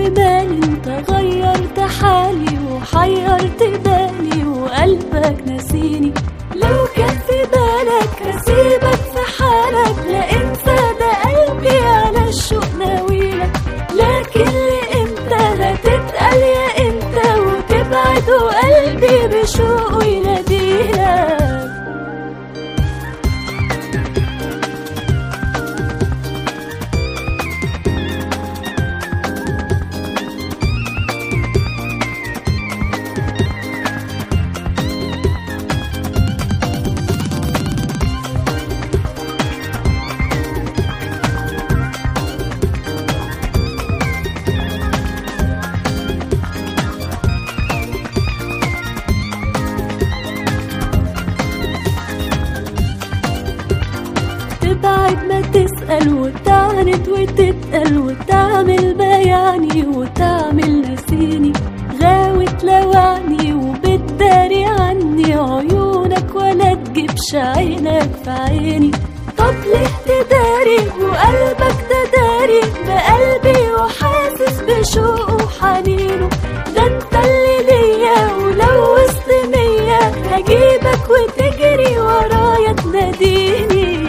ومالي انت غيرت حالي وحيرت بالي وقلبك نسيني لو كان في بالك هسيبك في حالك لا انسى ده قلبي على الشوق ناويلك لكن لامتى هتتقل يا انت وتبعد وقلبي بشوقه يناديلك تبعد ما تسأل وتعند وتتقل وتعمل بياني وتعمل نسيني غاوي تلوعني وبتداري عني عيونك ولا تجيبش عينك في عيني طب ليه تداري وقلبك ده داري بقلبي وحاسس بشوقه وحنينه ده انت اللي ليا ولو وسط مية هجيبك وتجري ورايا تناديني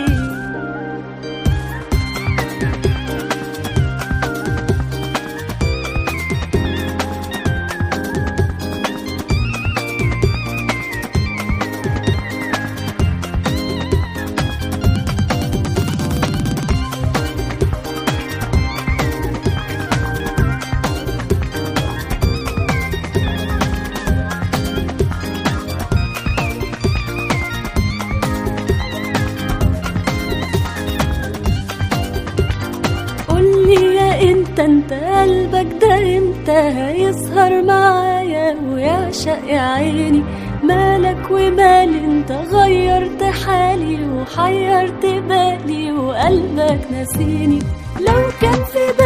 قولي يا انت انت قلبك ده امتى هيسهر معايا ويعشق يا عيني مالك ومال انت غيرت حالي وحيرت بالي وقلبك نسيني لو كان في